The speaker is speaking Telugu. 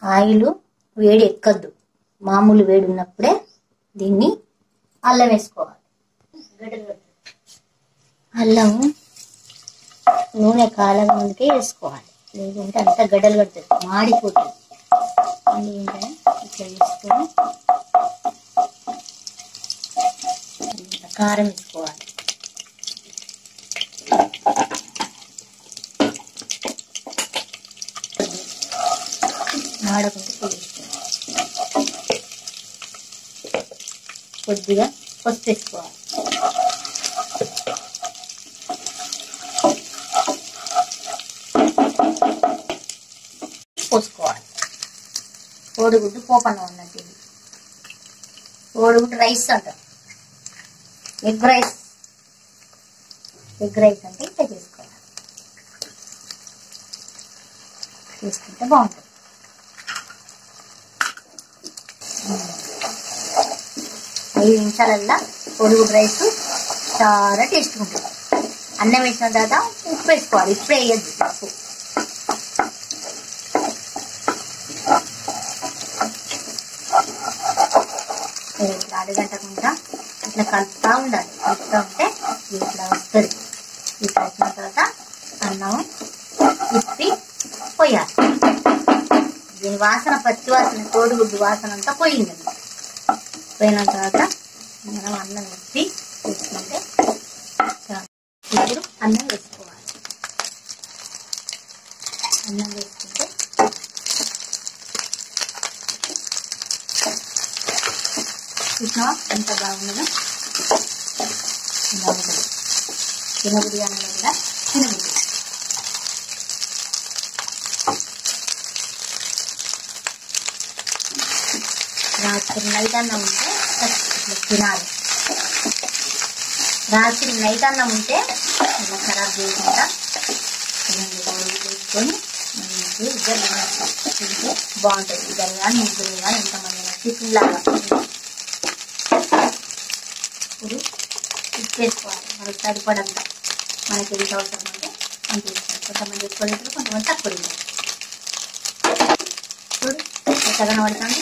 ఆయిల్ వేడి ఎక్కద్దు మామూలు వేడి ఉన్నప్పుడే దీన్ని అల్లం వేసుకోవాలి అల్లం నూనె కాలం ముందుకే వేసుకోవాలి లేదంటే అంతా గడ్డలు కడుతుంది మాడిపోతుంది మళ్ళీ ఏంటంటే ఇట్లా వేసుకొని ఇంత కారం వేసుకోవాలి మాడకుంటే వేసుకోవాలి కొద్దిగా పసుపు వేసుకోవాలి పోసుకోవాలి కోడిగుడ్డు పోపన్నం అన్నట్టు ఇది కోడిగుడ్డు రైస్ అంటారు ఎగ్ రైస్ ఎగ్ రైస్ అంటే ఇట్లా చేసుకోవాలి చేసుకుంటే బాగుంటుంది ఐదు నిమిషాలల్లా కోడిగుడ్డు రైస్ చాలా టేస్ట్ ఉంటుంది అన్నం వేసిన తర్వాత ఉప్పు వేసుకోవాలి ఇప్పుడే వేయద్దు ఉప్పు ఇట్లా అడగంటకుండా ఇట్లా కలుపుతా ఉండాలి కలుపుతా ఉంటే ఇట్లా వస్తుంది ఇట్లా వచ్చిన తర్వాత అన్నం ఇప్పి పోయాలి దీని వాసన పచ్చి వాసన కోడిగుడ్డు వాసన అంతా పోయింది పోయిన తర్వాత మనం అన్నం ఇప్పి తీసుకుంటే చాలు. ఇప్పుడు అన్నం వేసుకోవాలి అన్నం వేసుకుంటే చూసినా ఎంత బాగున్నదో బాగుంటుంది తినబుద్ధి అన్నం కూడా తినబుద్ధి రాత్రి నైట్ అన్నం ఉంటే ఇట్లా తినాలి రాత్రి నైట్ అన్నం ఉంటే ఇలా ఖరాబ్ చేయకుండా రెండు రోజులు వేసుకొని మంచి ఇద్దరు తినచ్చు తింటే బాగుంటుంది ఇద్దరు కానీ ముగ్గురు కానీ ఎంతమంది టిఫిన్ లాగా ఇప్పుడు ఉప్పు వేసుకోవాలి మనకు సరిపడంత మనకి ఎంత అవసరం అంటే అంత వేసుకోవాలి కొంతమంది ఎక్కువ తింటారు కొంతమంది తక్కువ తింటారు చూడు ఎట్లా కనబడుతుంది